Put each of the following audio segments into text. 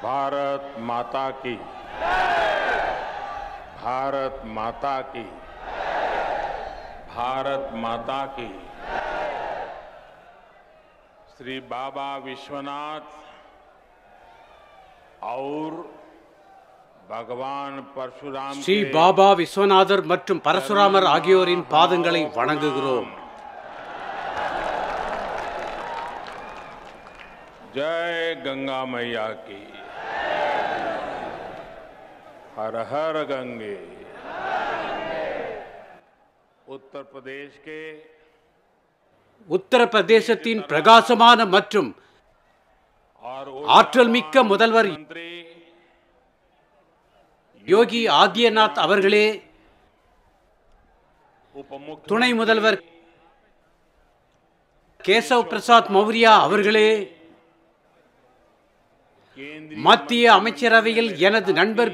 भारत माता की भारत माता की भारत माता की श्री बाबा विश्वनाथ और भगवान परशुराम ஸ்ரீ के பாபா விஸ்வநாதர் மற்றும் பரசுராமர் ஆகியோரின் பாதங்களை வணங்குகிறோம் जय गंगा मैया की हर हर गंगे उत्तर प्रदेश के உத்தரப்பிரதேசத்தின் பிரகாசமான மற்றும் और ஆற்றல் மிக்க முதல்வர் मंत्री யோகி ஆதித்யநாத் அவர்களே उप मुख्य துணை முதல்வர் கேசவ் பிரசாத் மௌரியா அவர்களே केंद्रीय மத்திய அமைச்சரவையில் எனது நண்பர்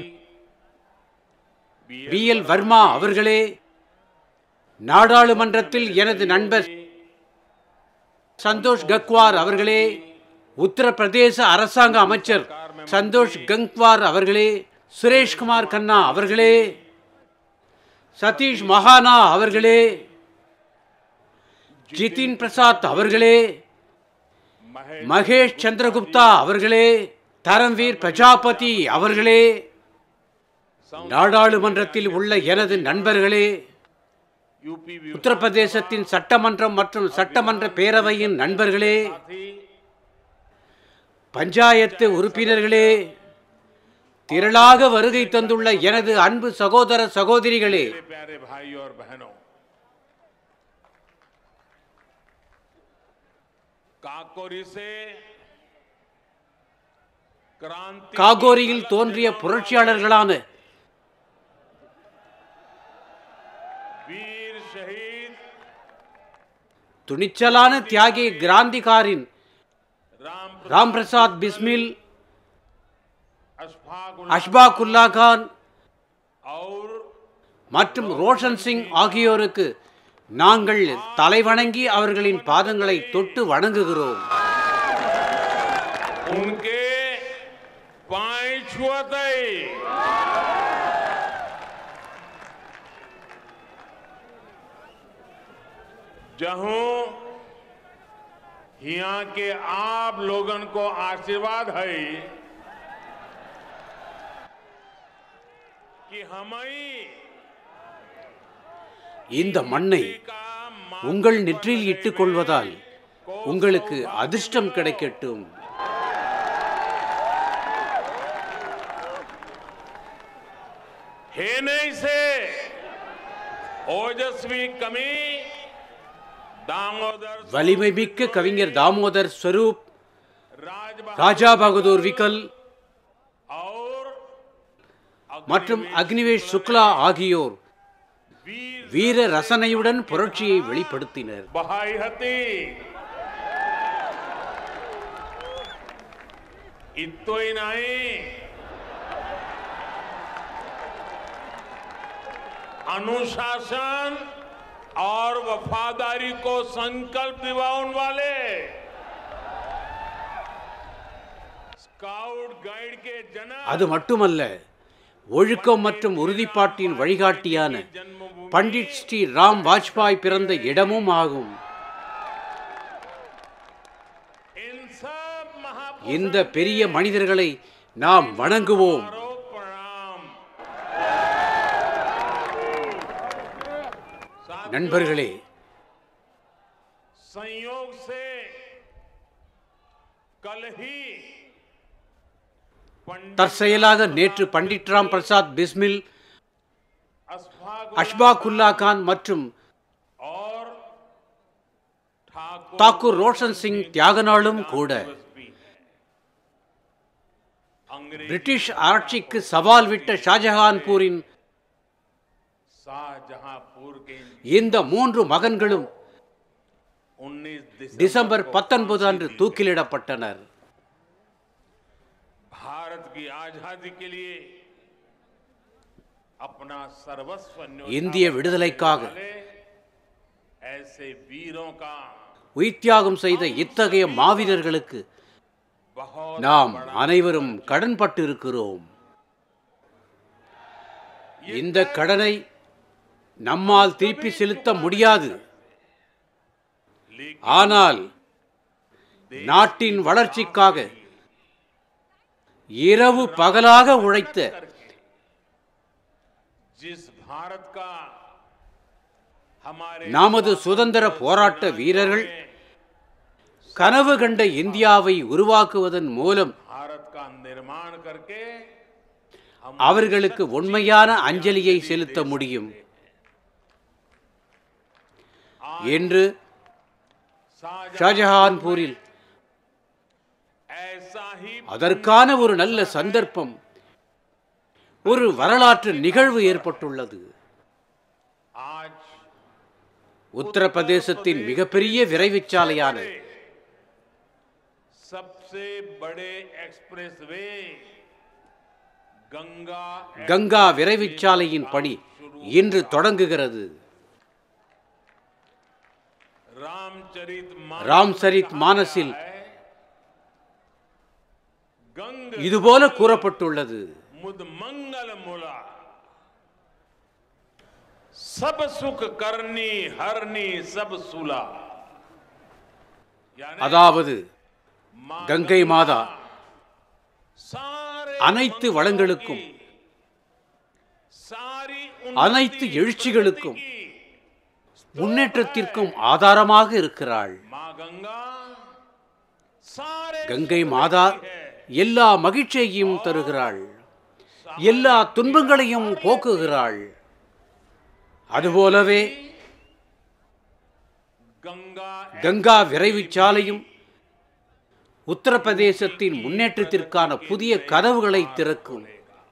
பி எல் வர்மா அவர்களே நாடாளுமன்றத்தில் எனது நண்பர் சந்தோஷ் கக்வார் அவர்களே உத்தரப்பிரதேச அரசாங்க அமைச்சர் சந்தோஷ் கங்க்வார் அவர்களே சுரேஷ்குமார் கண்ணா அவர்களே சதீஷ் மகானா அவர்களே ஜிதின் பிரசாத் அவர்களே महेश மகேஷ் சந்திரகுப்தா அவர்களே தரம்வீர் பிரஜாபதி அவர்களே நாடாளுமன்றத்தில் உள்ள எனது நண்பர்களே यूपी உத்தரப்பிரதேசத்தின் சட்டமன்றம் மற்றும் சட்டமன்ற பேரவையின் நண்பர்களே विभाग பஞ்சாயத்து உறுப்பினர்களே திரளாக வருகை தந்துள்ள எனது அன்பு சகோதர சகோதரிகளே मेरे प्यारे भाई और बहनों काकोरी से क्रांति காகோரியில் தோன்றிய புரட்சியாளர்களான वीर शहीद துணிச்சலான தியாகி கிராந்திகாரின் राम ராம் பிரசாத் பிஸ்மில் अशफाक அஷ்பாக் உல்லா கான் और மற்றும் ரோஷன் சிங் ஆகியோருக்கு நாங்கள் தலைவணங்கி அவர்களின் பாதங்களை தொட்டு வணங்குகிறோம் उनके पाए छुअते जहूं यहाँ के आप लोगन को आशीर्वाद है कि हमें இந்த மண்ணை का मा- உங்கள் நெற்றியில் இட்டுக் கொள்வதால் உங்களுக்கு அதிர்ஷ்டம் கிடைக்கட்டும் है नहीं से ओजस्वी कमी दामोदर வலிமை மிக்க கவிஞர் தாமோதர் ஸ்வரூப் राजबहादुर ராஜா பகதூர் விகல் और மற்றும் அக்னிவேஷ் சுக்லா ஆகியோர் वीर வீர ரசனையுடன் புரட்சியை வெளிப்படுத்தினர் बहाई हती इतो ही नहीं अनुशासन और वफादारी को संकल्प दिवाउन वाले स्काउट गाइड के जनक அது மட்டுமல்ல ஒழுக்கம் மற்றும் உறுதிப்பாட்டின் வழிகாட்டியான जन्मभूमि பண்டிட் ஸ்ரீ ராம் வாஜ்பாய் பிறந்த இடமும் ஆகும் इन सब महापुरुषों இந்த பெரிய மனிதர்களை நாம் வணங்குவோம் को प्रणाम साथियों, நண்பர்களே संयोग से कल ही पंडित தற்செயலாக நேற்று பண்டிட் ராம் பிரசாத் பிஸ்மில் अशफाक அஷ்பாகுல்லா கான் மற்றும் और ठाकुर தாக்கூர் ரோஷன் சிங் தியாக நாளும் கூட दिवस भी है अंग्रेज பிரிட்டிஷ் ஆட்சிக்கு சவால் விட்ட ஷாஜஹான்பூரின் शाहजहांपुर के இந்த மூன்று மகன்களும் 19 டிசம்பர் பத்தொன்பது அன்று தூக்கிலிடப்பட்டனர் भारत की आजादी के लिए अपना सर्वस्व இந்திய விடுதலைக்காக वाले ऐसे वीरों का உயிர்த்தியாகம் செய்த இத்தகைய மாவீரர்களுக்கு बहुत நாம் அனைவரும் கடன்பட்டு இருக்கிறோம் இந்த கடனை நம்மால் திருப்பி செலுத்த முடியாது लेकिन ஆனால் நாட்டின் வளர்ச்சிக்காக இரவு பகலாக உழைத்த जिस भारत का हमारे நமது சுதந்திர போராட்ட வீரர்கள் கனவு கண்ட இந்தியாவை உருவாக்குவதன் மூலம் भारत का निर्माण करके हम அவர்களுக்கு உண்மையான அஞ்சலியை செலுத்த முடியும் என்று शाहजहां ஷாஜஹான்பூரில் ऐसा ही அதற்கான ஒரு நல்ல சந்தர்ப்பம் ஒரு வரலாற்று நிகழ்வு ஏற்பட்டுள்ளது आज உத்தரப்பிரதேசத்தின் மிகப்பெரிய விரைவுச்சாலையான सबसे बड़े एक्सप्रेस वे गंगा கங்கா விரைவுச்சாலையின் பணி இன்று தொடங்குகிறது रामचरित ராம்சரித் மானஸில் गंग இதுபோல கூறப்பட்டுள்ளது मुद मंगल मूला सब सुख करनी हरनी सब सुला यानी அதாவது माँ கங்கை மாதா सारे அனைத்து வளங்களுக்கும் सारी அனைத்து எழுச்சிகளுக்கும் முன்னேற்றத்திற்கும் ஆதாரமாக இருக்கிறாள் माँ गंगा सारे கங்கை மாதா எல்லா மகிழ்ச்சியையும் தருகிறாள் எல்லா துன்பங்களையும் போக்குகிறாள் அதுபோலவே गंगा கங்கா விரைவுச்சாலையும் உத்தரப்பிரதேசத்தின் முன்னேற்றத்திற்கான புதிய கதவுகளை திறக்கும்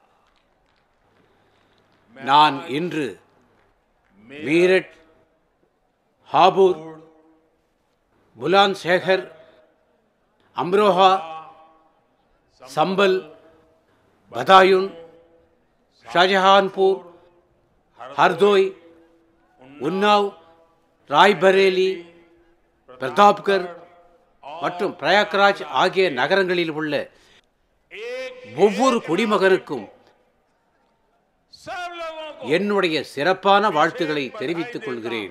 நான் இன்று மீரட் ஹாபூர் புலான் சேகர் அம்ரோஹா சம்பல் பதாயுன் ஷாஜஹான்பூர் ஹர்தோய் உன்னாவ் ராய்பரேலி பிரதாப்கர் மற்றும் பிரயாக்ராஜ் ஆகிய நகரங்களில் உள்ள एक ஒவ்வொரு குடிமகனுக்கும் सब लोगों को என்னுடைய சிறப்பான வாழ்த்துக்களை தெரிவித்துக் கொள்கிறேன்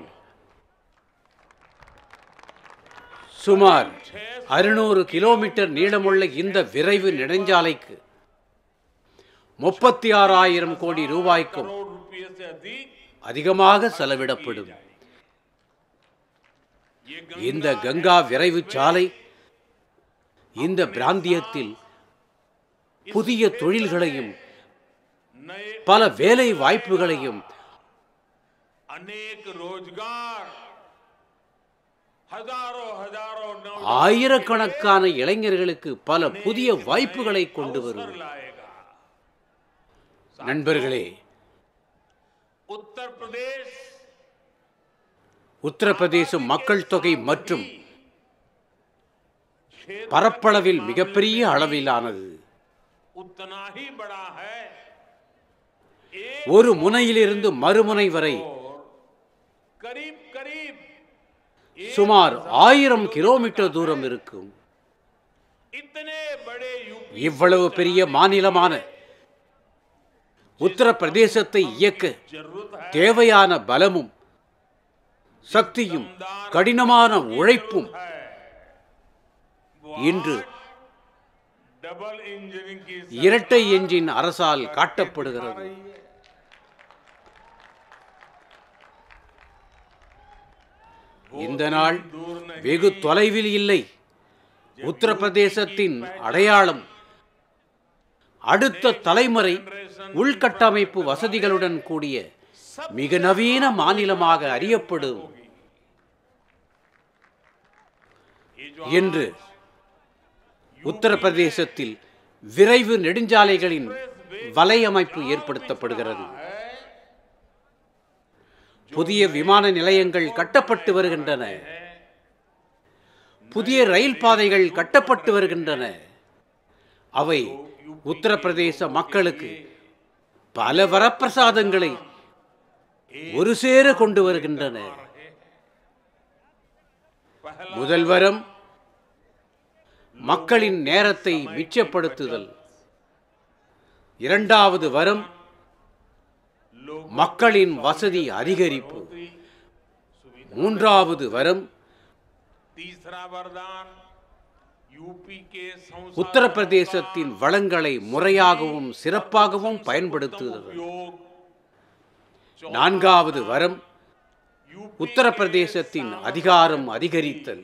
சுமார் அறுநூறு கிலோமீட்டர் நீளமுள்ள இந்த விரைவு நெடுஞ்சாலைக்கு முப்பத்தி ஆறாயிரம் கோடி ரூபாய்க்கும் करोड़ रुपये से अधिक அதிகமாக செலவிடப்படும் ये இந்த கங்கா விரைவு சாலை இந்த பிராந்தியத்தில் புதிய தொழில்களையும் नए பல வேலை வாய்ப்புகளையும் अनेक रोजगार हजारों हजारों नौ ஆயிரக்கணக்கான இளைஞர்களுக்கு பல புதிய வாய்ப்புகளை கொண்டு வரும் लाएगा நண்பர்களே उत्तर प्रदेश உத்தரப்பிரதேசம் மக்கள் தொகை மற்றும் क्षेत्र பரப்பளவில் மிகப்பெரிய அளவிலானது उतना ही बड़ा है एक ஒரு முனையிலிருந்து மறுமுனை வரை और करीब करीब சுமார் ஆயிரம் கிலோமீட்டர் தூரம் இருக்கும் इतने बड़े यूपी இவ்வளவு பெரிய மாநிலமான உத்தரப்பிரதேசத்தை இயக்க जरूरत है தேவையான பலமும் சக்தியும் கடினமான உழைப்பும் है இன்று डबल इंजीनियरिंग की இரட்டை என்ஜின் அரசால் காட்டப்படுகிறது இந்த நாள் दूर नहीं வெகு தொலைவில் இல்லை உத்தரப்பிரதேசத்தின் அடையாளம் அடுத்த தலைமுறை உள்கட்டமைப்பு வசதிகளுடன் கூடிய மிக நவீன மாநிலமாக அறியப்படும் ये जो என்று உத்தரப்பிரதேசத்தில் விரைவு நெடுஞ்சாலைகளின் வலையமைப்பு ஏற்படுத்தப்படுகிறது புதிய விமான நிலையங்கள் கட்டப்பட்டு வருகின்றன புதிய ரயில் பாதைகள் கட்டப்பட்டு வருகின்றன அவை உத்தரப்பிரதேச மக்களுக்கு பல வரப்பிரசாதங்களை ஒரு சேர கொண்டு வருகின்றன முதல் வரம் மக்களின் நேரத்தை மிச்சப்படுத்துதல் இரண்டாவது வரம் மக்களின் வசதி அதிகரிப்பு மூன்றாவது வரம் तीसरा वरदान यूपी के संसाधनों உத்தரப்பிரதேசத்தின் வளங்களை முறையாகவும் சிறப்பாகவும் பயன்படுத்துதல் उपयोग நான்காவது வரம் यूपी உத்தரப்பிரதேசத்தின் அதிகாரம் அதிகரித்தல்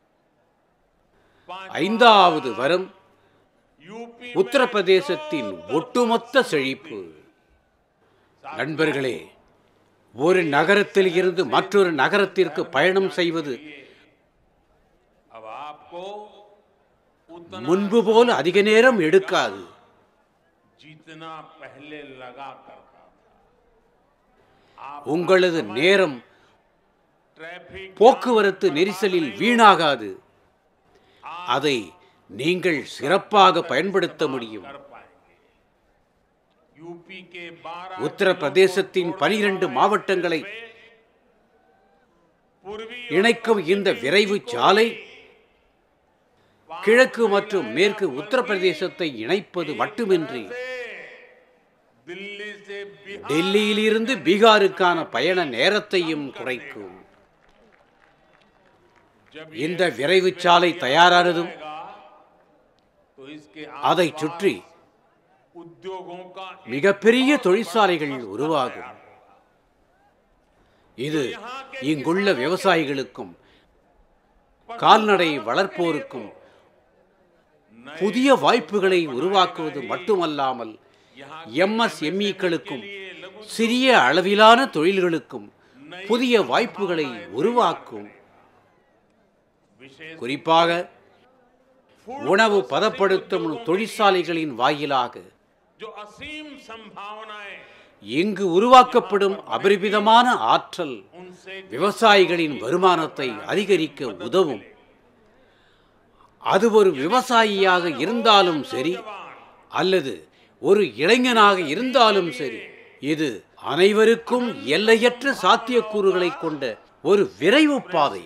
ஐந்தாவது வரம் यूपी உத்தரப்பிரதேசத்தின் ஒட்டுமொத்த செழிப்பு நண்பர்களே ஒரு நகரத்தில் இருந்து மற்றொரு நகரத்திற்கு பயணம் செய்வது अब आपको उतना முன்பு போல அதிக நேரம் எடுக்காது जितना पहले लगा करता था आप உங்களது நேரம் ट्रैफिक போக்குவரத்து நெரிசலில் வீணாகாது அதை நீங்கள் சிறப்பாக பயன்படுத்த முடியும் कर पाएंगे यूपी के 12 உத்தரப்பிரதேசத்தின் பனிரெண்டு மாவட்டங்களை पूर्वी இணைக்கும் இந்த விரைவு சாலை கிழக்கு மற்றும் மேற்கு உத்தரப்பிரதேசத்தை இணைப்பது மட்டுமின்றி से दिल्ली से बिहार டெல்லியிலிருந்து பீகாருக்கான பயண நேரத்தையும் குறைக்கும் जब இந்த விரைவு சாலை தயாரானதும் आएगा तो इसके அதைச் சுற்றி उद्योगों का மிகப்பெரிய தொழிற்சாலைகள் உருவாகும் இது இங்குள்ள விவசாயிகளுக்கும் கால்நடை வளர்ப்போருக்கும் புதிய வாய்ப்புகளை உருவாக்குவது மட்டுமல்லாமல் எம்எஸ்எம்இக்களுக்கும் சிறிய அளவிலான தொழில்களுக்கும் புதிய வாய்ப்புகளை உருவாக்கும் विशेष குறிப்பாக உணவு பதப்படுத்தும் தொழிற்சாலைகளின் வாயிலாக जो असीम संभावनाएं இங்கு உருவாக்கப்படும் அபரிமிதமான ஆற்றல் उनसे விவசாயிகளின் வருமானத்தை அதிகரிக்க உதவும் அது ஒரு விவசாயியாக இருந்தாலும் சரி அல்லது ஒரு இளைஞனாக இருந்தாலும் சரி இது அனைவருக்கும் எல்லையற்ற சாத்தியக்கூறுகளை கொண்ட ஒரு விரைவு பாதை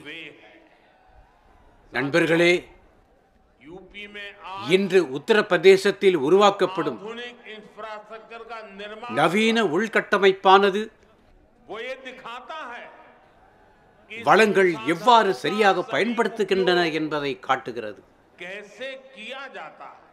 நண்பர்களே यूपी में இன்று உத்தரப்பிரதேசத்தில் உருவாக்கப்படும் आधुनिक इंफ्रास्ट्रक्चर का निर्माण நவீன உள்கட்டமைப்பானது वो ये दिखाता है कि வளங்கள் எவ்வாறு சரியாக பயன்படுத்துகின்றன என்பதை காட்டுகிறது कैसे किया जाता है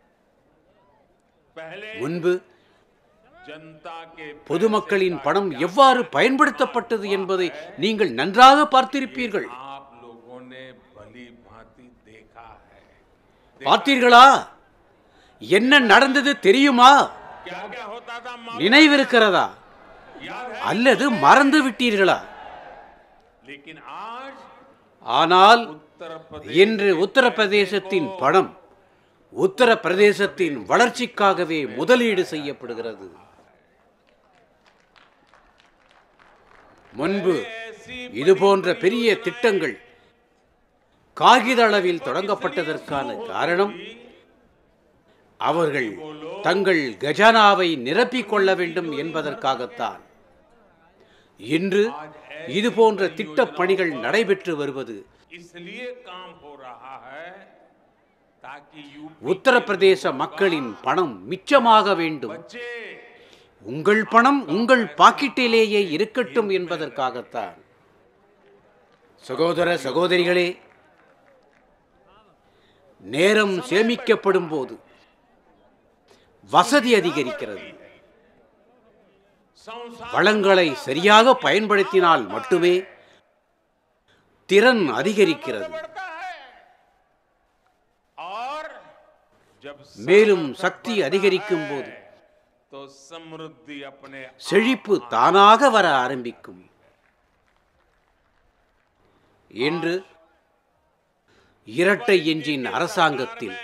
पहले முன்பு जनता के பொதுமக்களின் பணம் எவ்வாறு பயன்படுத்தப்பட்டது என்பதை நீங்கள் நன்றாக பார்த்திருப்பீர்கள் आप लोगों ने भली भांति देखा है பார்த்தீர்களா என்ன நடந்தது தெரியுமா क्या क्या होता था मालूम நினைவிருக்கிறதா याद है அல்லது மறந்து விட்டீர்களா लेकिन आज ஆனால் उत्तर प्रदेश இன்று உத்தரப்பிரதேசத்தின் பணம் உத்தரப்பிரதேசத்தின் வளர்ச்சிக்காகவே முதலீடு செய்யப்படுகிறது முன்பு ऐसी இது போன்ற பெரிய திட்டங்கள் காகித அளவில் தொடங்கப்பட்டதற்கான காரணம் அவர்கள் தங்கள் கஜானாவை நிரப்பிக் கொள்ள வேண்டும் என்பதற்காகத்தான் இன்று இது போன்ற திட்டப் பணிகள் நடைபெற்று வருவது इसलिए काम हो रहा है ताकि यूपी உத்தரப்பிரதேச மக்களின் பணம் மிச்சமாக வேண்டும் बच्चे உங்கள் பணம் உங்கள் பாக்கெட்டிலேயே இருக்கட்டும் என்பதற்காகத்தான் சகோதர சகோதரிகளே நேரம் சேமிக்கப்படும் போது வசதி அதிகரிக்கிறது संसार வளங்களை சரியாக பயன்படுத்தினால் மட்டுமே திறன் அதிகரிக்கிறது बढ़ता है और जब மேலும் சக்தி அதிகரிக்கும் போது तो समृद्धि अपने செழிப்பு தானாக வர ஆரம்பிக்கும் என்று இரட்டை எஞ்சின் அரசாங்கத்தில்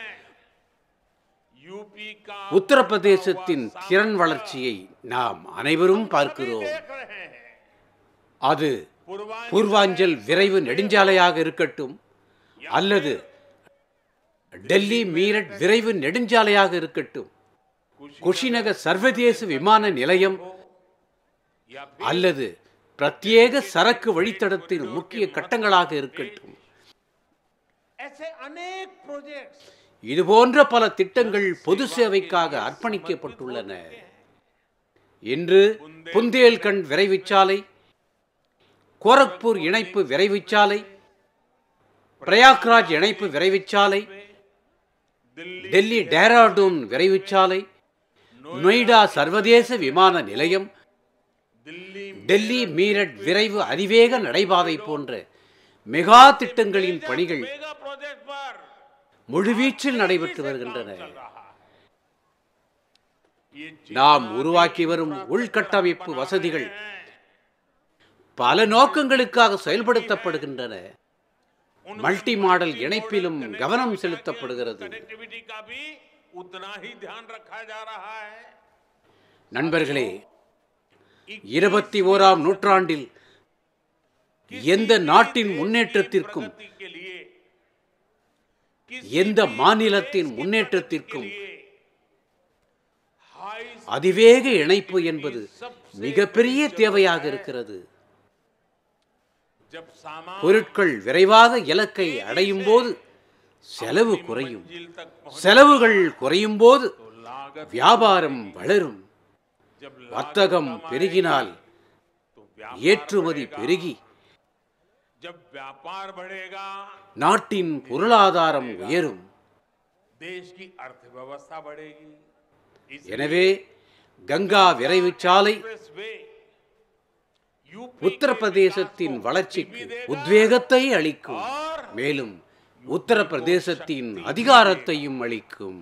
यूपी का உத்தரப்பிரதேசத்தின் திறன் வளர்ச்சியை நாம் அனைவரும் பார்க்கிறோம் देख रहे हैं அது पूर्वांचल பூர்வாஞ்சல் விரைவு நெடுஞ்சாலையாக இருக்கட்டும் அல்லது டெல்லி மீரட் விரைவு நெடுஞ்சாலையாக இருக்கட்டும் குஷிநகர் சர்வதேச விமான நிலையம் या அல்லது பிரத்யேக சரக்கு வழித்தடத்தின் முக்கிய கட்டங்களாக இருக்கட்டும் ऐसे अनेक प्रोजेक्ट्स இதுபோன்ற பல திட்டங்கள் பொது சேவைக்காக அர்ப்பணிக்கப்பட்டுள்ளன இன்று புந்தேல்கண்ட் விரைவுச்சாலை கோரக்பூர் இணைப்பு விரைவுச்சாலை பிரயாக்ராஜ் இணைப்பு விரைவுச்சாலை दिल्ली டெல்லி டேராடூன் விரைவுச்சாலை நொய்டா சர்வதேச விமான நிலையம் दिल्ली டெல்லி மீரட் விரைவு அதிவேக நடைபாதை போன்ற மெகா திட்டங்களின் பணிகள் मेगा प्रोजेक्ट पर முழுவீச்சில் நடைபெற்று வருகின்றன चल रहा है ये நாம் உருவாக்கி வரும் உள்கட்டமைப்பு வசதிகள் பல நோக்கங்களுக்காக செயல்படுத்தப்படுகின்றன மல்டி மாடல் இணைப்பிலும் கவனம் செலுத்தப்படுகிறது कनेक्टिविटी का भी उतना ही ध्यान रखा जा रहा है நண்பர்களே இருபத்தி ஓராம் நூற்றாண்டில் எந்த நாட்டின் முன்னேற்றத்திற்கும் प्रगति के लिए எந்த மாநிலத்தின் முன்னேற்றத்திற்கும் हाई அதிவேக இணைப்பு என்பது மிகப்பெரிய தேவையாக இருக்கிறது जब सामान பொருட்கள் விரைவாக இலக்கை அடையும் போது செலவு குறையும் मंजिल तक पहुंच செலவுகள் குறையும் போது तो लागत வியாபாரம் வளரும் जब लागत வர்த்தகம் कम பெருகினால் तो व्यापार ஏற்றுமதி பெருகி जब व्यापार बढ़ेगा நாட்டின் பொருளாதாரம் உயரும் देश की अर्थव्यवस्था बढ़ेगी इस எனவே கங்கா விரைவுச்சாலை एक्सप्रेसवे यूपी உத்தரப்பிரதேசத்தின் வளர்ச்சிக்கு உத்வேகத்தை அளிக்கும் மேலும் உத்தரப்பிரதேசத்தின் அதிகாரத்தையும் அளிக்கும்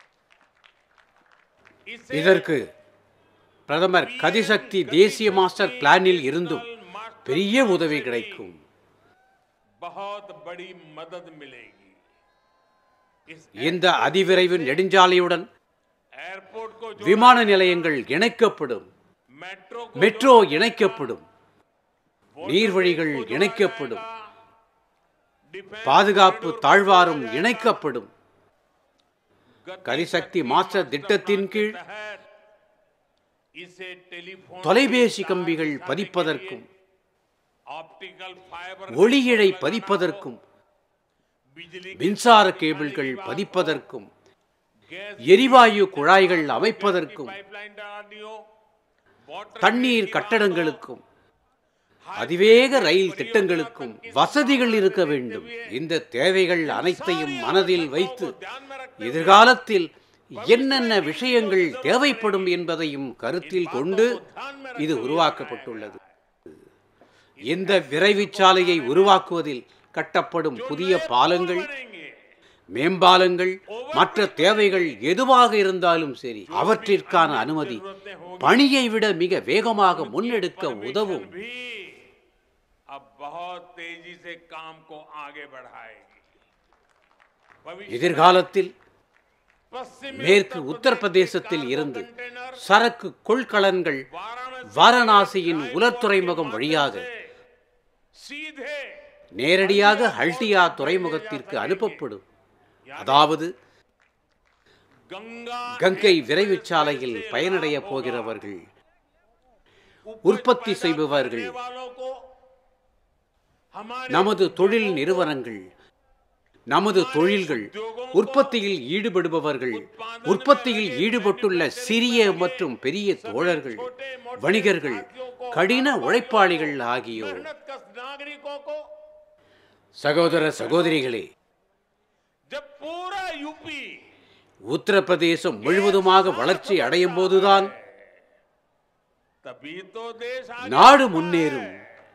इसे இதற்கு பிரதமர் கதிசக்தி தேசிய மாஸ்டர் பிளானில் இருந்தும் பெரிய உதவி கிடைக்கும் बहुत बड़ी मदद मिलेगी इस இந்த அதிவிரைவு நெடுஞ்சாலையுடன் एयरपोर्ट को जो விமான நிலையங்கள் இணைக்கப்படும் मेट्रो को மெட்ரோ இணைக்கப்படும் நீர்வழிகள் இணைக்கப்படும் डिफेंस பாதுகாப்பு தாழ்வாரம் இணைக்கப்படும் கரிசக்தி மாஸ்டர் திட்டத்தின் கீழ் तहत इसे टेलीफोन தொலைபேசி கம்பிகள் பதிப்பதற்கும் ऑप्टिकल फाइबर ஒளியிழை பதிப்பதற்கும் बिजली மின்சார கேபிள்கள் பதிப்பதற்கும் गैस எரிவாயு குழாய்கள் அமைப்பதற்கும் पाइपलाइन डालनी हो वाटर தண்ணீர் கட்டடங்களுக்கும் அதிவேக ரயில் திட்டங்களுக்கும் வசதிகள் இருக்க வேண்டும் இந்த தேவைகள் அனைத்தையும் மனதில் வைத்து ध्यान में रख எதிர்காலத்தில் என்னென்ன விஷயங்கள் தேவைப்படும் என்பதையும் கருத்தில் கொண்டு இது உருவாக்கப்பட்டுள்ளது இந்த விரைவுச் சாலையை உருவாக்குவதில் கட்டப்படும் புதிய பாலங்கள் बनेंगे மேம்பாலங்கள் மற்ற தேவைகள் எதுவாக இருந்தாலும் சரி அவற்றிற்கான அனுமதி பணியை விட மிக வேகமாக முன்னெடுக்க உதவும் भी अब बहुत तेजी से काम को आगे बढ़ाएगी भविष्य எதிர்காலத்தில் पश्चिमी மேற்கு उत्तर உத்தரப்பிரதேசத்தில் प्रदेश के இருந்து cargo container சரக்கு கொள்கலன்கள் वाराणसी வாரணாசியின் हाई உலர் कोर्ट துறைமுகம் के வழியாக माध्यम से सीधे நேரடியாக ஹல்டியா துறைமுகத்திற்கு அனுப்பப்படும் அதாவது गंगा கங்கை விரைவுச் சாலையில் பயனடைய போகிறவர்கள் உற்பத்தி செய்பவர்கள் वालों को हमारे நமது தொழில் நிறுவனங்கள் நமது தொழில்கள் உற்பத்தியில் ஈடுபடுபவர்கள் உற்பத்தியில் ஈடுபட்டுள்ள சிறிய மற்றும் பெரிய தோழர்கள் வணிகர்கள் கடின உழைப்பாளிகள் ஆகியோர் मेहनत कश नागरिकों को சகோதர சகோதரிகளே जब पूरा यूपी உத்தரப்பிரதேசம் முழுவதுமாக வளர்ச்சி அடையும் போதுதான் तभी तो देश आगे நாடு முன்னேறும்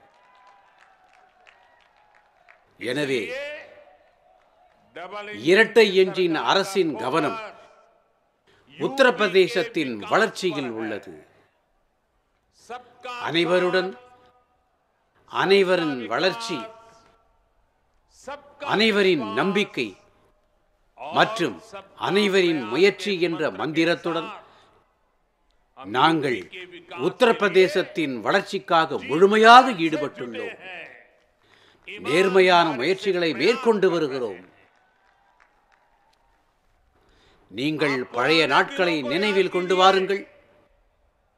எனவே डबल இரட்டை என்ஜின் அரசின் கவனம் உத்தரப்பிரதேசத்தின் வளர்ச்சியில் உள்ளது सबका அனைவருடன் அனைவரின் வளர்ச்சி सबका அனைவரின் நம்பிக்கை மற்றும் அனைவரின் முயற்சி என்ற மந்திரத்துடன் நாங்கள் உத்தரப்பிரதேசத்தின் வளர்ச்சிக்காக முழுமையாக ஈடுபட்டுள்ளோம் நேர்மையான முயற்சிகளை மேற்கொண்டு வருகிறோம் நீங்கள் பழைய நாட்களை நினைவில் கொண்டு வாருங்கள்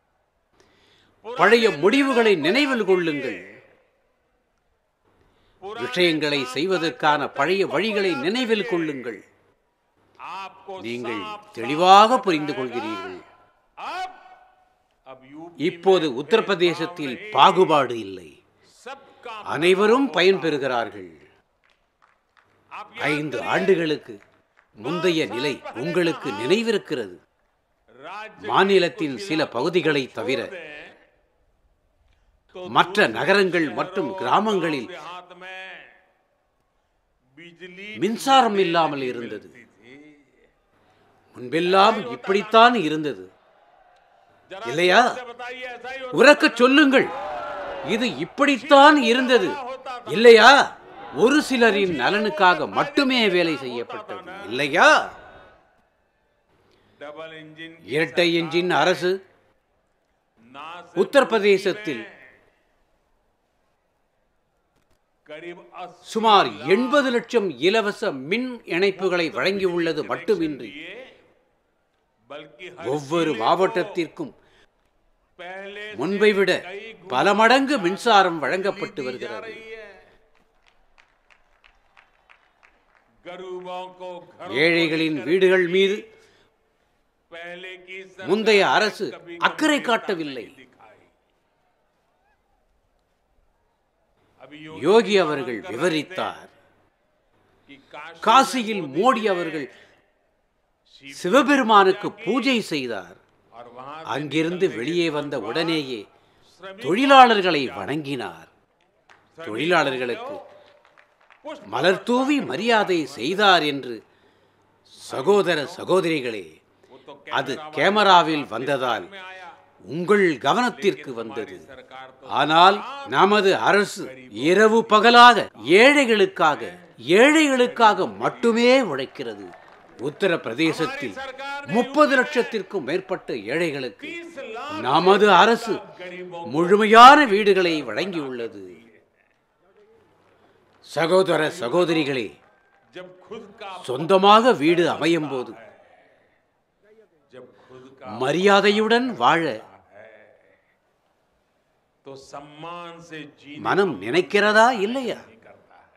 பழைய முடிவுகளை நினைவில் கொள்ளுங்கள் விஷயங்களை செய்வதற்கான பழைய வழிகளை நினைவில் கொள்ளுங்கள் आपको நீங்கள் साफ தெளிவாக புரிந்து கொள்கிறீர்கள் अब अब यूपी இப்போது உத்தரப்பிரதேசத்தில் பாகுபாடு இல்லை सबका அனைவரும் பயன்பெறுகிறார்கள் आप ஐந்து ஆண்டுகளுக்கு முந்தைய நிலை உங்களுக்கு நினைவிருக்கிறது राज्य மாநிலத்தின் சில பகுதிகளை தவிர तो மற்ற நகரங்கள் மற்றும் கிராமங்களில் हाथ में बिजली மின்சாரம் இல்லாமல் இருந்தது முன்பெல்லாம் இப்படித்தான் இருந்தது जरा இல்லையா से बताइए ऐसा ही உறக்கச் சொல்லுங்கள் இது இப்படித்தான் இருந்தது இல்லையா ஒரு சிலரின் நலனுக்காக மட்டுமே வேலை செய்யப்பட்டது இல்லையா डबल इंजन இரட்டை என்ஜின் அரசு ना உத்தரப்பிரதேசத்தில் करीब अस्सी சுமார் எண்பது லட்சம் இலவச மின் இணைப்புகளை வழங்கியுள்ளது மட்டுமின்றி लिए बल्कि हर ஒவ்வொரு மாவட்டத்திற்கும் पहले से முன்பை விட कई गुना பல மடங்கு மின்சாரம் வழங்கப்பட்டு दी जा வருகிறது रही है गरीबों को घरों ஏழைகளின் வீடுகள் மீது पहले की सरकार முந்தைய அரசு कभी அக்கறை गंभीरता காட்டவில்லை नहीं दिखाई। अभी योगी யோகி அவர்கள் விவரித்தார் कि काशी காசியில் மோடி அவர்கள் சிவபெருமானுக்கு பூஜை செய்தார் और वहां அங்கிருந்து வெளியே வந்த உடனேயே தொழிலாளர்களை வணங்கினார் தொழிலாளர்களுக்கு மலர் தூவி மரியாதை செய்தார் என்று சகோதர சகோதரிகளே वो तो அது கேமராவில் வந்ததால் में आया உங்கள் கவனத்திற்கு வந்தது सरकार तो ஆனால் நமது அரசு இரவு பகலாக ஏழைகளுக்காக ஏழைகளுக்காக மட்டுமே உழைக்கிறது உத்தரப்பிரதேசத்தில் முப்பது லட்சத்திற்கும் மேற்பட்ட ஏழைகளுக்கு तीस लाख நமது அரசு गरीबों முழுமையான வீடுகளை வழங்கியுள்ளது சகோதர சகோதரிகளே जब खुद का சொந்தமாக வீடு அமையும் போது जब खुद का மரியாதையுடன் வாழ तो सम्मान से जीने மனம் நினைக்கிறதா இல்லையா करता है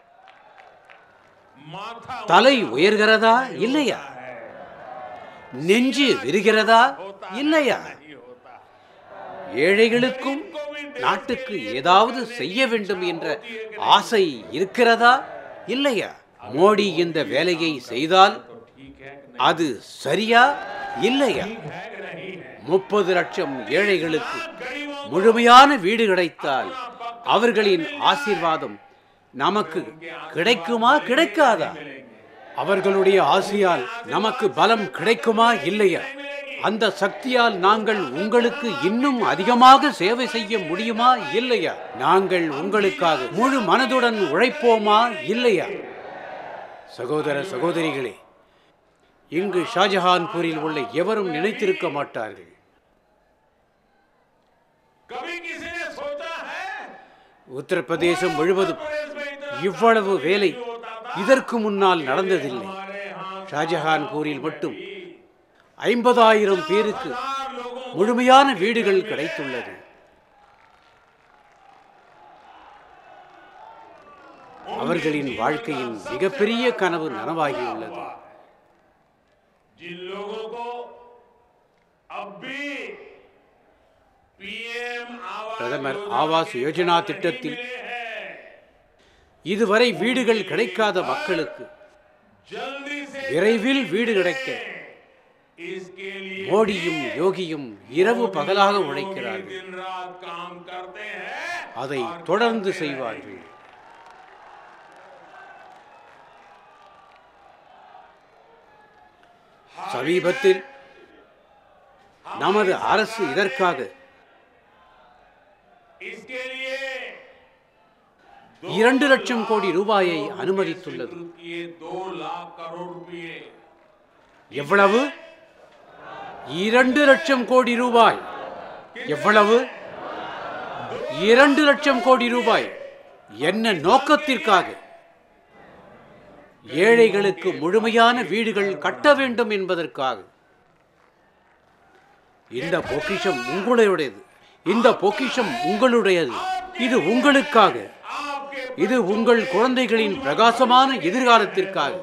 माथा தலை உயர்கிறதா இல்லையா நெஞ்சு விரிகிறதா இல்லையா नहीं होता ஏழைகளுக்கும் நாட்டுக்கு ஏதாவது செய்ய வேண்டும் என்ற ஆசை இருக்கிறதா இல்லையா மோடி இந்த வேலையை செய்தால் ठीक है कि அது சரியா இல்லையா नहीं है कि नहीं है முப்பது லட்சம் ஏழைகளுக்கு गरीबों முழுமையான வீடு கிடைத்தால் அவர்களின் ஆசீர்வாதம் நமக்கு கிடைக்குமா கிடைக்காதா அவர்களுடைய ஆசையால் நமக்கு பலம் கிடைக்குமா இல்லையா அந்த சக்தியால் நாங்கள் உங்களுக்கு இன்னும் அதிகமாக சேவை செய்ய முடியுமா இல்லையா நாங்கள் உங்களுக்காக முழு மனதுடன் உழைப்போமா இல்லையா சகோதர சகோதரிகளே இங்கு ஷாஜஹான்பூரில் உள்ள எவரும் நினைத்திருக்க மாட்டார்கள் कभी किसी ने सोचा है உத்தரப்பிரதேசம் முழுவதும் प्रदेश में इतना இவ்வளவு வேலை இதற்கு முன்னால் நடந்ததில்லை हमारे यहाँ ஷாஜஹான்பூரில் மட்டும் ஐம்பதாயிரம் பேருக்கு चार लोगों முழுமையான வீடுகள் கிடைத்துள்ளது அவர்களின் வாழ்க்கையின் மிகப்பெரிய கனவு நனவாகியுள்ளது जिन लोगों को अब भी पीएम आवास பிரதமர் योजना ஆவாஸ் के யோஜனா घर திட்டத்தில் नहीं मिले हैं, இதுவரை வீடுகள் கிடைக்காத மக்களுக்கு जल्दी से விரைவில் வீடு கிடைக்க इसके लिए மோடியும் யோகியும் இரவு பகலாக योगी உழைக்கிறார்கள் दिन रात काम करते हैं அதை தொடர்ந்து செய்வார்கள் சமீபத்தில் நமது அரசு இதற்காக इसके लिए இரண்டு லட்சம் கோடி ரூபாயை அனுமதித்துள்ளது स्वीकृत किए दो लाख करोड़ रुपए எவ்வளவு இரண்டு லட்சம் கோடி ரூபாய் எவ்வளவு இரண்டு லட்சம் கோடி ரூபாய் என்ன நோக்கத்திற்காக ஏழைகளுக்கு முழுமையான வீடுகள் கட்ட வேண்டும் என்பதற்காக இந்த பொக்கிஷம் உங்களுடையது இந்த பொக்கிஷம் உங்களுடையது இது உங்களுக்காக आपके இது உங்கள் குழந்தைகளின் பிரகாசமான எதிர்காலத்திற்காக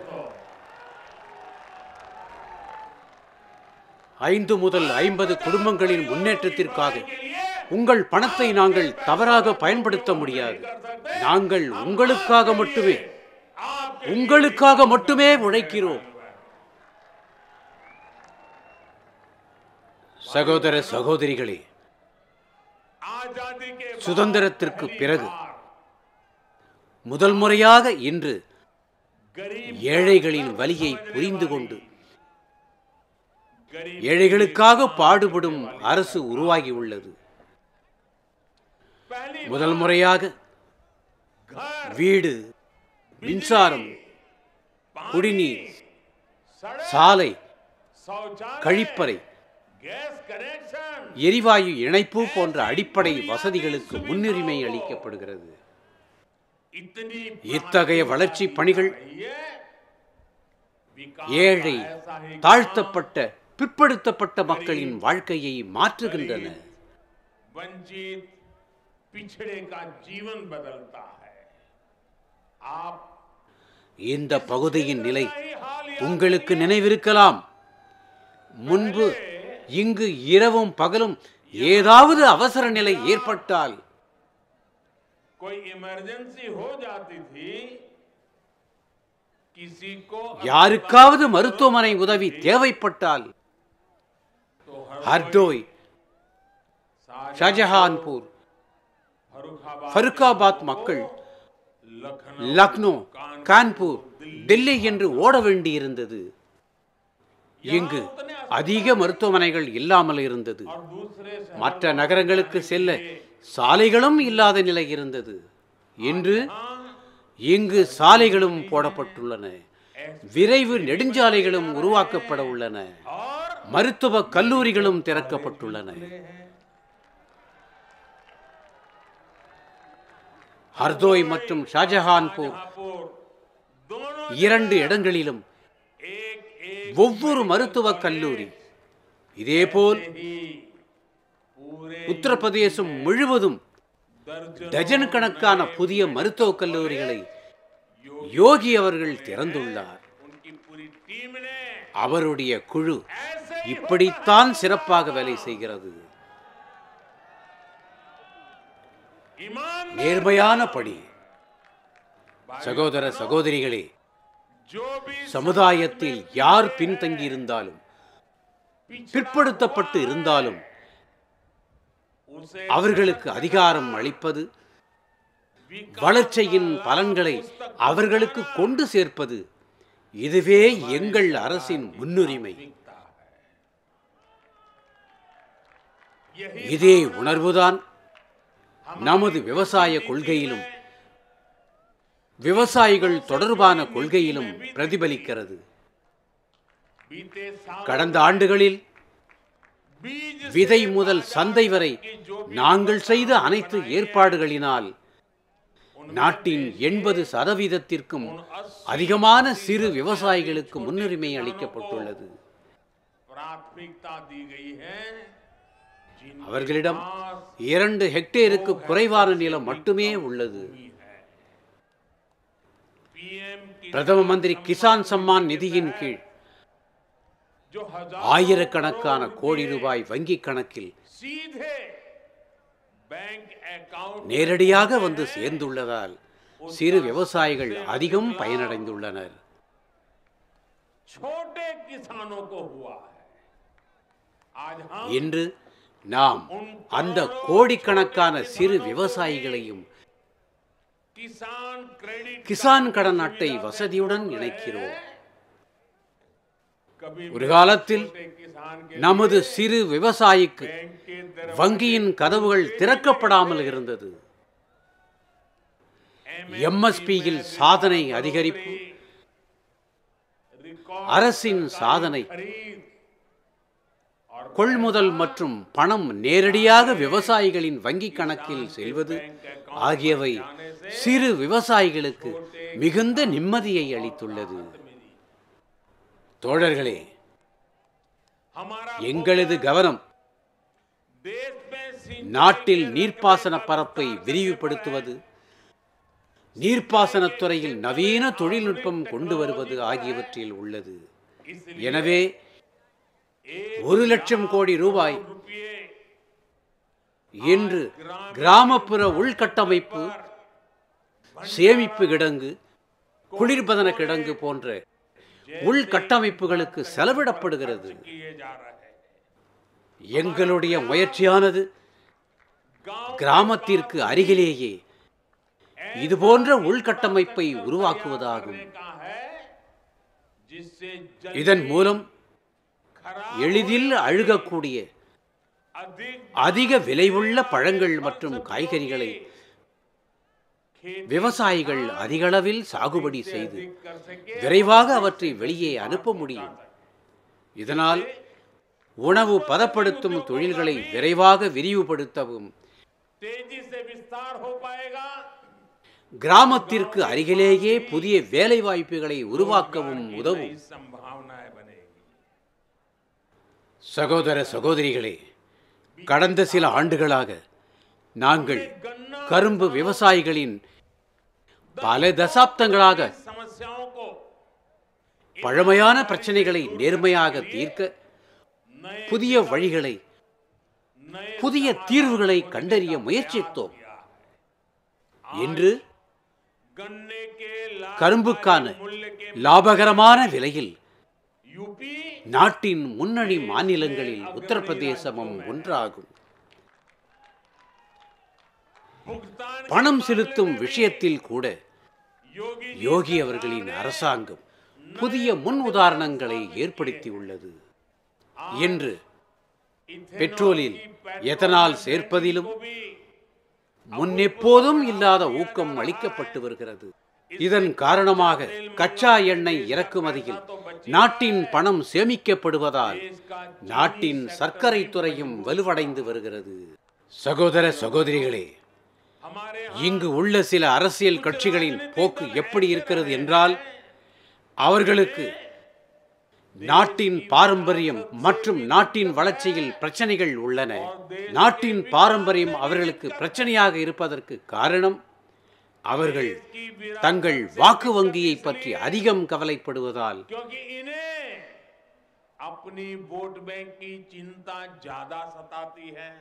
ஐந்து முதல் ஐம்பது குடும்பங்களின் முன்னேற்றத்திற்காக உங்கள் பணத்தை நாங்கள் தவறாக பயன்படுத்த முடியாது நாங்கள் உங்களுக்காக மட்டுமே உங்களுக்காக மட்டுமே உழைக்கிறோம் சகோதர சகோதரிகளே आजादी के சுதந்திரத்திற்கு பிறகு முதல் முறையாக இன்று गरीब ஏழைகளின் வலியை புரிந்து கொண்டு गरीब ஏழைகளுக்காக பாடுபடும் அரசு உருவாகியுள்ளது पहली முதல் முறையாக घर வீடு மின்சாரம் குடிநீர் सड़क சாலை शौचालय கழிப்பறை गैस कनेक्शन எரிவாயு இணைப்பு போன்ற அடிப்படை வசதிகளுக்கு முன்னுரிமை அளிக்கப்படுகிறது इतनी இத்தகைய வளர்ச்சி பணிகள் ये विकास ஏழை का ऐसा ही தாழ்த்தப்பட்ட பிற்படுத்தப்பட்ட மக்களின் வாழ்க்கையை மாற்றுகின்றன वंचित पिछड़े का जीवन बदलता है आप இந்த பகுதியின் நிலை ही हाल याद உங்களுக்கு நினைவிருக்கலாம் முன்பு இங்கு இரவும் பகலும் ஏதாவது அவசர நிலை ஏற்பட்டால் कोई इमरजेंसी हो जाती थी किसी को யாருக்காவது மருத்துவமனை உதவி தேவைப்பட்டால் तो हर ஹர்டோய் सारे ஷாஜஹான்பூர் फरुखाबाद ஃபருக்காபாத் மக்கள் लखनऊ லக்னோ கான்பூர் டெல்லி என்று ஓட வேண்டியிருந்தது இங்கு அதிக மருத்துவமனைகள் இல்லாமல் இருந்தது और दूसरे शहर மற்ற நகரங்களுக்கு செல்ல சாலைகளும் இல்லாத நிலை இருந்தது இன்று இங்கு சாலைகளும் போடப்பட்டுள்ளன விரைவு நெடுஞ்சாலைகளும் உருவாக்கப்பட உள்ளன और மருத்துவ கல்லூரிகளும் திறக்கப்பட்டுள்ளன ஹர்தோய் மற்றும் ஷாஜஹான்பூர் शाहपुर दोनों இரண்டு இடங்களிலும் एक एक ஒவ்வொரு மருத்துவக் கல்லூரி இதேபோல் ही पूरे உத்தரப்பிரதேசம் முழுவதும் दर्जन டஜன் கணக்கான புதிய மருத்துவக் கல்லூரிகளை யோகி அவர்கள் திறந்துள்ளார் उनकी पूरी टीम ने அவருடைய குழு ऐसे இப்படித்தான் சிறப்பாக வேலை செய்கிறது ईमान நேர்மையான பணி சகோதர சகோதரிகளே जो भी சமுதாயத்தில் யார் பின்தங்கியிருந்தாலும் பிற்படுத்தப்பட்டு இருந்தாலும் उसे அவர்களுக்கு அதிகாரம் அளிப்பது வளர்ச்சியின் பலன்களை அவர்களுக்கு கொண்டு சேர்ப்பது இதுவே எங்கள் அரசின் முன்னுரிமை यही இதே உணர்வுதான் நமது விவசாய கொள்கையிலும் விவசாயிகள் தொடர்பான கொள்கையிலும் பிரதிபலிக்கிறது बीते साल கடந்த ஆண்டுகளில் बीज விதை முதல் சந்தை வரை நாங்கள் செய்த அனைத்து ஏற்பாடுகளினால் நாட்டின் எண்பது சதவீதத்திற்கும் அதிகமான சிறு விவசாயிகளுக்கு முன்னுரிமை அளிக்கப்பட்டுள்ளது प्राथमिकता दी गई है जिन அவர்களிடம் இரண்டு ஹெக்டேருக்கு குறைவான நிலம் மட்டுமே உள்ளது पीएम की பிரதம மந்திரி கிசான் சம்மான் நிதியின் கீழ் जो हजार ஆயிரக்கணக்கான கோடி ரூபாய் வங்கிக் கணக்கில் सीधे बैंक अकाउंट நேரடியாக வந்து சேர்ந்துள்ளதால் சிறு விவசாயிகள் அதிகம் பயனடைந்துள்ளனர் छोटे किसानों को हुआ है आज हम இன்று நாம் அந்த கோடிக்கணக்கான சிறு விவசாயிகளையும் किसान क्रेडिट கிசான் கடன் அட்டை வசதியுடன் இணைக்கிறோம் कभी ஒரு காலத்தில் छोटे किसान के நமது சிறு விவசாயிக்கு बैंक के दर வங்கியின் கதவுகள் திறக்கப்படாமல் இருந்தது எம்எஸ்பியில் சாதனை அதிகரிப்பு रिकॉर्ड அரசின் சாதனை खरीद और கொள்முதல் மற்றும் பணம் நேரடியாக விவசாயிகளின் வங்கிக் கணக்கில் செல்வது ஆகியவை சிறு விவசாயிகளுக்கு மிகுந்த நிம்மதியை அளித்துள்ளது தோழர்களே हमारा எங்களது கவனம் देश में सिंचाई நாட்டில் நீர்ப்பாசன பரப்பை விரிவுபடுத்துவது நீர்ப்பாசனத் துறையில் நவீன தொழில்நுட்பம் கொண்டு வருவது ஆகியவற்றில் உள்ளது इसलिए எனவே ஒரு லட்சம் கோடி ரூபாய் रुपये இன்று கிராமப்புற உள்கட்டமைப்பு சேமிப்பு கிடங்கு குளிர்பதன கிடங்கு போன்ற உள்கட்டமைப்புகளுக்கு செலவிடப்படுகிறது किए जा रहे हैं எங்களுடைய முயற்சியானது गांव கிராமத்திற்கு அருகிலேயே இதுபோன்ற உள்கட்டமைப்பை உருவாக்குவதாகும் का है जिससे जल இதன் மூலம் खराब எளிதில் அழுகக்கூடிய अधिक அதிக விலையுள்ள பழங்கள் மற்றும் காய்கறிகளை खेती விவசாயிகள் அதிகளவில் சாகுபடி செய்து कर सके விரைவாக அவற்றை வெளியே அனுப்ப முடியும் இதனால் உணவு பதப்படுத்தும் தொழில்களை விரைவாக விரிவுபடுத்தவும் तेजी से विस्तार हो पाएगा கிராமத்திற்கு அருகிலேயே புதிய வேலை வாய்ப்புகளை உருவாக்கவும் உதவும் नई संभावनाएं बनेगी சகோதர சகோதரிகளே கடந்த சில ஆண்டுகளாக நாங்கள் கரும்பு விவசாயிகளின் பல தசாப்தங்களாக समस्याओं को பழமையான பிரச்சனைகளை நேர்மையாக தீர்க்க नए புதிய வழிகளை नए புதிய தீர்வுகளை கண்டறிய முயற்சித்தோம் இன்று गन्ने के लाभ கரும்புக்கான मूल्य के லாபகரமான விலையில் यूपी நாட்டின் முன்னணி மாநிலங்களில் உத்தரப்பிரதேசமும் ஒன்றாகும் भुगतान பணம் செலுத்தும் விஷயத்தில் கூட योगी யோகி அவர்களின் அரசாங்கம் புதிய முன் உதாரணங்களை ஏற்படுத்தியுள்ளது இன்று பெட்ரோலில் எத்தனால் சேர்ப்பதிலும் भी முன்னெப்போதும் இல்லாத ஊக்கம் அளிக்கப்பட்டு வருகிறது இதன் காரணமாக கச்சா எண்ணெய் இறக்குமதியில் நாட்டின் பணம் சேமிக்கப்படுவதால் देश का நாட்டின் சர்க்கரை துறையும் வலுவடைந்து வருகிறது சகோதர சகோதரிகளே हमारे இங்கு உள்ள சில அரசியல் கட்சிகளின் போக்கு எப்படி இருக்கிறது என்றால் அவர்களுக்கு நாட்டின் பாரம்பரியம் மற்றும் நாட்டின் வளர்ச்சியில் பிரச்சனைகள் உள்ளன நாட்டின் பாரம்பரியம் அவர்களுக்கு பிரச்சனையாக இருப்பதற்கு காரணம் அவர்கள் की विरासत தங்கள் வாக்கு வங்கியை பற்றி அதிகம் கவலைப்படுவதால் क्योंकि इन्हें अपनी वोट बैंक की चिंता ज्यादा सताती है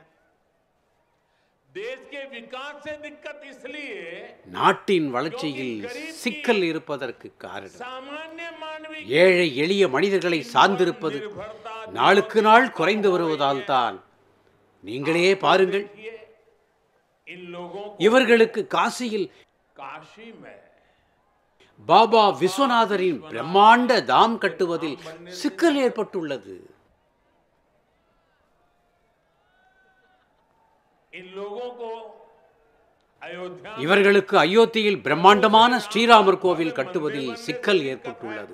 देश के विकास से दिक्कत इसलिए நாட்டின் வளர்ச்சியில் சிக்கல் இருப்பதற்கு காரணம் सामान्य मानवीय ஏழை எளிய மனிதர்களை சார்ந்திருப்பது निर्भरता நாளுக்கு நாள் குறைந்து வருவதால் தான் நீங்களே பாருங்கள் देखिए इन लोगों को இவர்களுக்கு காசியில் काशी में பாபா விஸ்வநாதரின் பிரம்மாண்ட தாம் கட்டுவதில் சிக்கல் ஏற்பட்டுள்ளது इन लोगों को अयोध्या இவர்களுக்கு அயோத்தியில் பிரம்மாண்டமான ஸ்ரீராமர் கோவில் கட்டுவதில் சிக்கல் ஏற்பட்டுள்ளது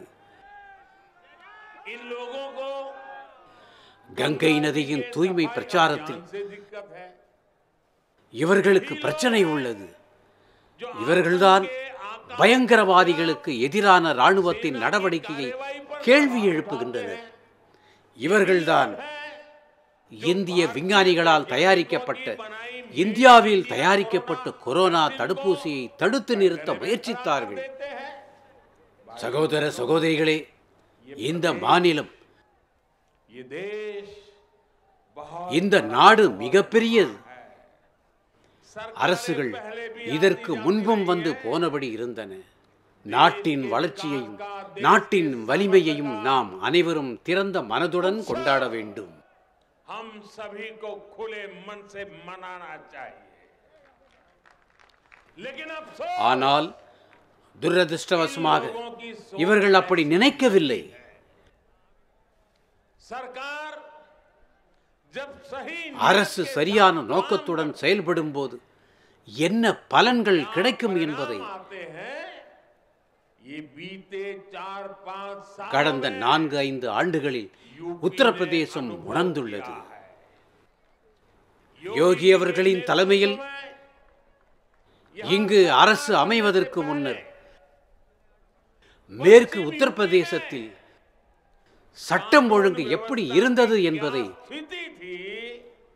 इन लोगों को கங்கை நதியின் தூய்மை பிரச்சாரத்தில் से दिक्कत है இவர்களுக்கு பிரச்சனை உள்ளது जो இவர்கள்தான் आपके आका பயங்கரவாதிகளுக்கு எதிரான இராணுவத்தின் நடவடிக்கையை கேள்வி எழுப்புகின்றனர் இவர்கள்தான் இந்திய விஞ்ஞானிகளால் தயாரிக்கப்பட்ட இந்தியாவில் தயாரிக்கப்பட்ட கொரோனா தடுப்பூசியை தடுத்து நிறுத்த முயற்சித்தார்கள் देते हैं சகோதர சகோதரிகளே இந்த மாநிலம் ये देश बहुत இந்த நாடு மிகப்பெரியது सरकार அரசுகள் இதற்கு முன்பும் வந்து போனபடி இருந்தன நாட்டின் வளர்ச்சியையும் நாட்டின் வலிமையையும் நாம் அனைவரும் திறந்த மனதுடன் கொண்டாட வேண்டும் हम सभी को खुले मन से मनाना चाहिए लेकिन अफसोस ஆனால் துரதிருஷ்டவசமாக लोगों की सोच இவர்கள் அப்படி நினைக்கவில்லை सरकार जब सही அரசு சரியான நோக்கத்துடன் செயல்படும் போது என்ன பலன்கள் கிடைக்கும் என்பதை आते हैं ये बीते चार पांच साल கடந்த நான்கு ஐந்து ஆண்டுகளில் உத்தரப்பிரதேசம் உணர்ந்துள்ளது யோகி அவர்களின் தலைமையில் இங்கு அரசு அமைவதற்கு முன்னர் மேற்கு உத்தரப்பிரதேசத்தில் சட்டம் ஒழுங்கு எப்படி இருந்தது என்பதை स्थिति थी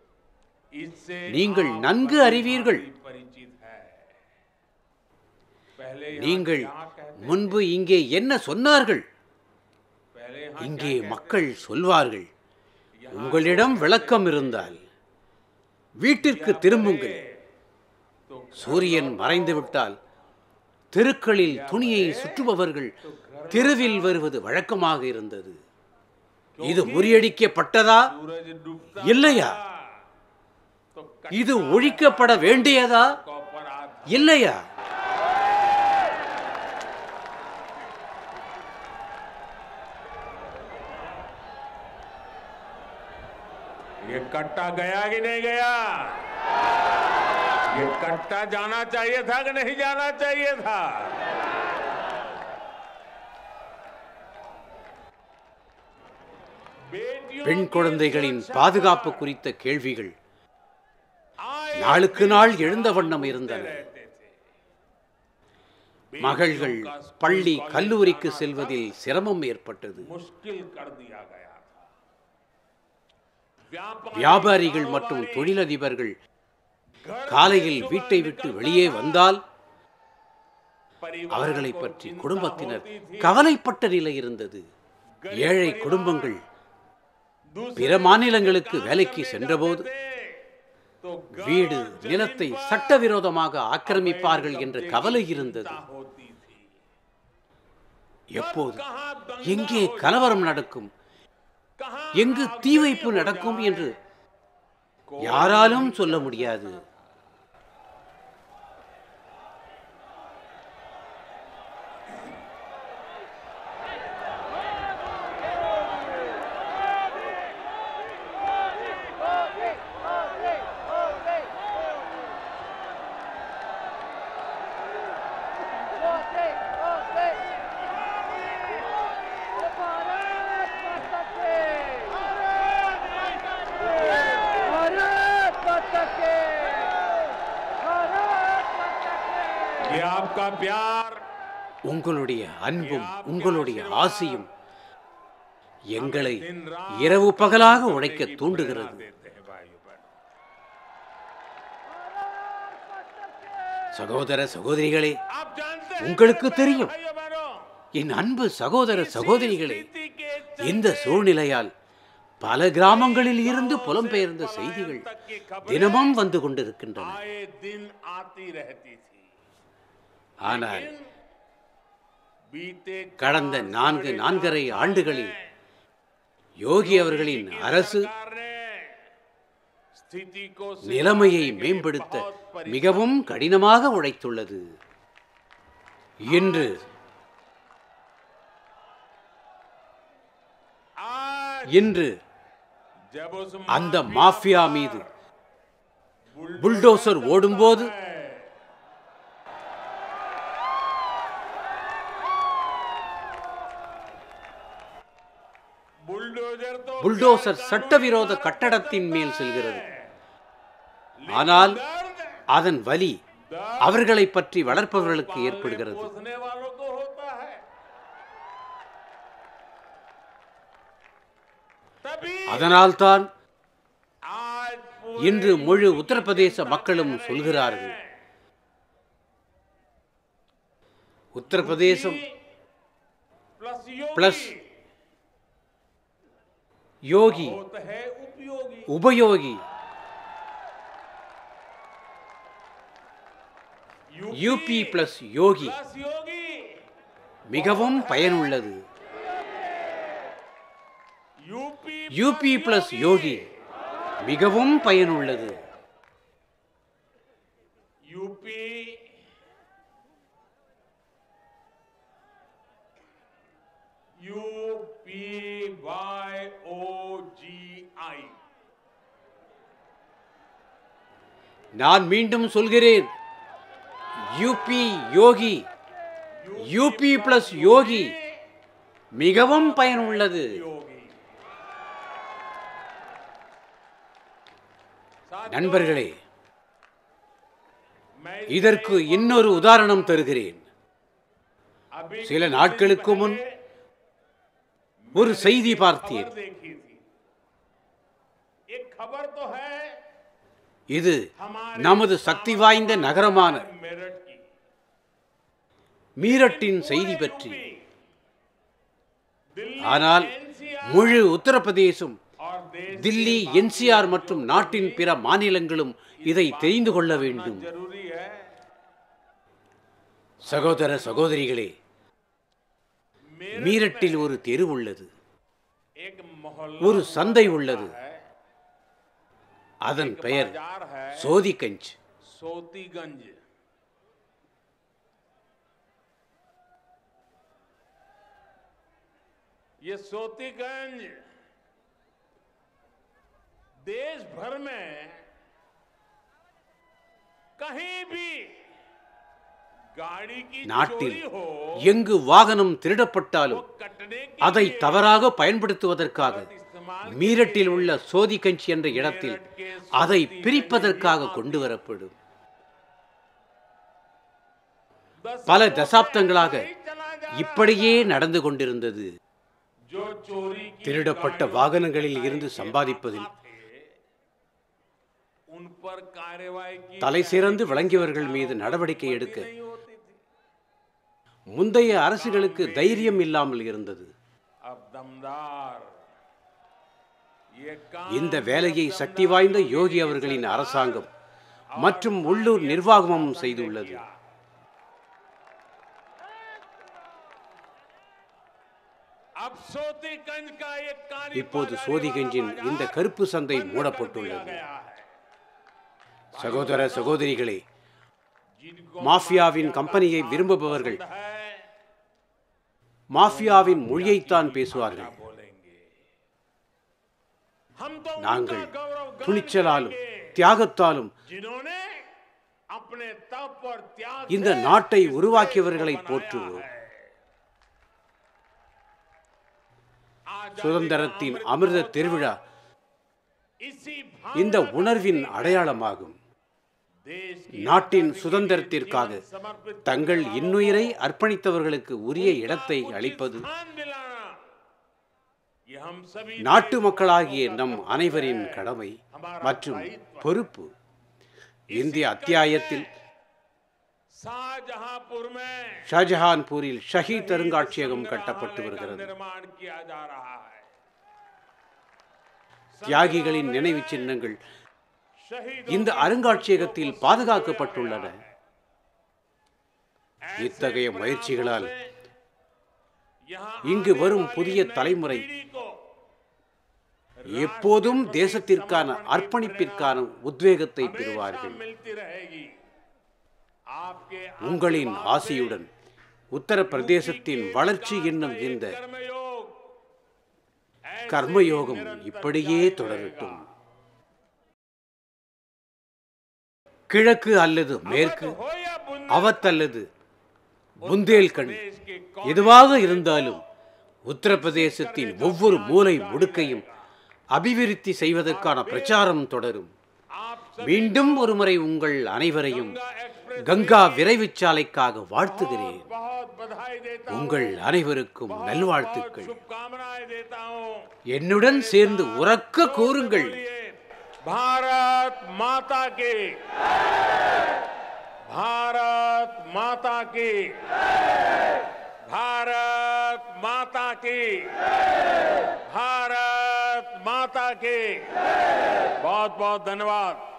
इससे நீங்கள் நன்கு அறிவீர்கள் परिचित है पहले यहाँ நீங்கள் क्या कहते முன்பு இங்கே என்ன சொன்னார்கள் पहले यहाँ இங்கே மக்கள் சொல்வார்கள் உங்களிடம் விளக்கம் இருந்தால் வீட்டிற்கு திரும்புங்கள் तो சூரியன் மறைந்து விட்டால் தெருக்களில் துணியை சுற்றுபவர்கள் தெருவில் வருவது வழக்கமாக இருந்தது இது முறியடிக்கப்பட்டதா सूरज डूबता இல்லையா तो இது ஒழிக்கப்பட வேண்டியதா कटकों पर आता இல்லையா ये कट्टा गया कि नहीं गया ये कट्टा जाना चाहिए था कि नहीं जाना चाहिए था बेटियों பெண் की குழந்தைகளின் सुरक्षा பாதுகாப்பு குறித்த கேள்விகள் आए நாளுக்கு நாள் எழுந்த வண்ணம் இருந்தன रहते थे மகள்கள் பள்ளி கல்லூரிக்கு செல்வதில் சிரமம் ஏற்பட்டது मुश्किल कर दिया गया था व्यापारी வியாபாரிகள் மற்றும் தொழிலதிபர்கள் காலையில் வீட்டை விட்டு வெளியே வந்தால் परिवार அவர்களை को பற்றி चिंता குடும்பத்தினர் होती थी। கவலைப்பட்ட நிலை இருந்தது ஏழை குடும்பங்கள் दूसरे பிற மாநிலங்களுக்கு काम வேலைக்கு करने சென்றபோது जाते थे, तो घर வீடு और जमीन நிலத்தை पर சட்டவிரோதமாக ஆக்கிரமிப்பார்கள் என்ற कब्जे की கவலை இருந்தது चिंता होती थी। எப்போது कहाँ दंगा எங்கே हो கலவரம் நடக்கும் कहाँ எங்கு आग தீ வைப்பு हो நடக்கும் जाए, என்று யாராலும் சொல்ல முடியாது ये आपका प्यार உங்களுடைய அன்பும் உங்களுடைய ஆசையும் எங்களை இரவு பகலாக உழைக்க தூண்டுகிறது देते हैं भाई बहन சகோதர சகோதரிகளே आप जानते हैं உங்களுக்கு मेरे தெரியும். भाइयों बहनों, என் அன்பு சகோதர சகோதரிகளே स्थिति के இந்த சூழ்நிலையால் பல கிராமங்களில் இருந்து புலம்பெயர்ந்த செய்திகள் தினமும் வந்து கொண்டிருக்கின்றன आए दिन आती रहती थी ஆனால் बीते கடந்த நான்கு நான்கரை ஆண்டுகளில் யோகி அவர்களின் அரசு सरकार ने स्थिति को நிலைமையை सुधारने के लिए மேம்படுத்த बहुत परिश्रम மிகவும் கடினமாக உழைத்துள்ளது இன்று आज இன்று जब उस அந்த மாஃபியா மீது புல்டோசர் ஓடும்போது बुलडोजर तो புல்டோசர் சட்டவிரோத கட்டடத்தின் மேல் செல்கிறது ஆனால் दर्द அதன் வலி அவர்களை பற்றி வளர்ப்பவர்களுக்கு ஏற்படுகிறது पोसने वालों को होता है तभी அதனால்தான் आज पूरे இன்று முழு உத்தரப்பிரதேச மக்களும் சொல்கிறார்கள் உத்தரப்பிரதேசம் प्लस योगी प्लस யோகி होता है उपयोगी உபயோகி UP plus Yogi plus Yogi மிகவும் பயனுள்ளது यूपी யூபி பிளஸ் யோகி மிகவும் பயனுள்ளது UP UP Y O G I நான் மீண்டும் சொல்கிறேன் UP Yogi UP plus Yogi மிகவும் பயனுள்ளது योगी நண்பர்களே मैं இதற்கு இன்னொரு உதாரணம் தருகிறேன் अभी சில நாட்களுக்கு முன் ஒரு செய்தி பார்த்தேன் खबर देखी थी एक खबर तो है இது நமது சக்தி வாய்ந்த நகரமான मेरठ की மீரட்டின் செய்தி பற்றி दिल्ली ஆனால் NCR முழு உத்தரப்பிரதேசம் और देश தில்லி என்சிஆர் மற்றும் நாட்டின் பிற மாநிலங்களும் இதை தெரிந்து கொள்ள வேண்டும் जरूरी है சகோதர சகோதரிகளே मेरठ மீரட்டில் ஒரு தெரு உள்ளது एक मोहल्ला ஒரு சந்தை உள்ளது है அதன் பெயர் बाजार है சோதிகஞ்ச் सोतीगंज ये सोतीगंज देश भर में कहीं भी गाड़ी की நாட்டில் चोरी हो எங்கு வாகனம் திருடப்பட்டாலும் कटने के அதை लिए தவறாக பயன்படுத்துவதற்காக इस्तेमाल மீரட்டில் உள்ள சோதிகஞ்ச் என்ற இடத்தில் அதை பிரிப்பதற்காக கொண்டு வரப்படும் दस பல सालों से தசாப்தங்களாக ऐसा ही चला जा இப்படியே நடந்து கொண்டிருந்தது जो चोरी की திருடப்பட்ட गाड़ियों வாகனங்களில் की இருந்து के சம்பாதிப்பதில் माथा थे, उन पर कार्रवाई की தலை जाए சிறந்து की விளங்கியவர்கள் மீது सरकारों को நடவடிக்கை अनुमति எடுக்க नहीं होती थी। முந்தைய அரசுகளுக்கு தைரியம் இல்லாமல் இருந்தது अब दमदार ये काम இந்த வேலையை சக்தி வாய்ந்த யோகி அவர்களின் அரசாங்கம் மற்றும் உள்ளூர் நிர்வாகமும் செய்துள்ளது अब सोतीगंज का एक काली இப்போது बाजारी சோதிகஞ்சின் वाला இந்த बाजार கருப்பு சந்தை बंद कर दिया மூடப்பட்டுள்ளது गया है। சகோதர சகோதரிகளே जिनको மாஃபியாவின் माफिया கம்பெனியை का விரும்புபவர்கள் पसंद है, மாஃபியாவின் மொழியைத்தான் பேசுவார்கள் बोलेंगे हम तो நாங்கள் उनका गौरव गान துணிச்சலாலும் करेंगे, தியாகத்தாலும் जिन्होंने अपने तप और त्याग இந்த से நாட்டை इस देश को உருவாக்கியவர்களை बनाया போற்றுவோம் है। आजादी சுதந்திரத்தின் का அமிர்த महोत्सव திருவிழா इसी இந்த भावना का உணர்வின் प्रतीक है। அடையாளமாகும் देश की நாட்டின் आजादी के लिए சுதந்திரத்திற்காக जीवन समर्पित தங்கள் करने वालों இன்னுயிரை को அர்ப்பணித்தவர்களுக்கு உரிய उनका இடத்தை उचित அளிப்பது स्थान दिलाना, ये हम सभी நாட்டு देशवासियों மக்களாகிய का நம் कर्तव्य அனைவரின் है। கடமை हमारा மற்றும் दायित्व है। பொறுப்பு இந்திய इसी அத்தியாயத்தில் कड़ी में शाहजहांपुर में ஷாஜஹான்பூரில் ஷஹீத் அருங்காட்சியகம் संग्रहालय கட்டப்பட்டு का வருகிறது निर्माण किया जा रहा है தியாகிகளின் நினைவு சின்னங்கள் शहीदों இந்த की அருங்காட்சியகத்தில் स्मृतियों को பாதுகாக்கப்பட்டுள்ளன संजोया गया है। இத்தகைய ऐसे முயற்சிகளால் प्रयासों से यहाँ இங்கு आने வரும் वाली புதிய नई தலைமுறை पीढ़ी को எப்போதும் राष्ट्र प्रति தேசத்திற்கான समर्पण की அர்ப்பணிப்பிற்கான प्रेरणा உத்வேகத்தை हमेशा பெறுவார்கள் मिलती रहेगी आपके உங்களின் आशीर्वाद से ஆசியுடன் உத்தரப்பிரதேசத்தின் के வளர்ச்சி विकास என்னும் का ये இந்த कर्मयोग ऐसे ही கர்மயோகம் निरंतर இப்படியே जारी தொடரட்டும் रहेगा। கிழக்கு அல்லது மேற்கு अवध हो या बुंदेलखंड, அவத் அல்லது புந்தேல்கண்ட் प्रदेश के कोने எதுவாக இருந்தாலும் உத்தரப்பிரதேசத்தின் ஒவ்வொரு மூலை முடுக்கையும் அபிவிருத்தி செய்வதற்கான பிரச்சாரம் தொடரும் आप सब மீண்டும் ஒருமுறை உங்கள் அனைவரையும் गंगा एक्सप्रेस கங்கா விரைவுச் சாலைக்காக வாழ்த்துகிறேன் बहुत बधाई देता हूँ உங்கள் அனைவருக்கும் बहुत நல்வாழ்த்துக்கள் शुभकामनाएं देता हूँ என்னுடன் சேர்ந்து உறக்க கூறுங்கள் बोलिए, भारत माता की भारत माता की भारत माता की भारत माता की बहुत बहुत धन्यवाद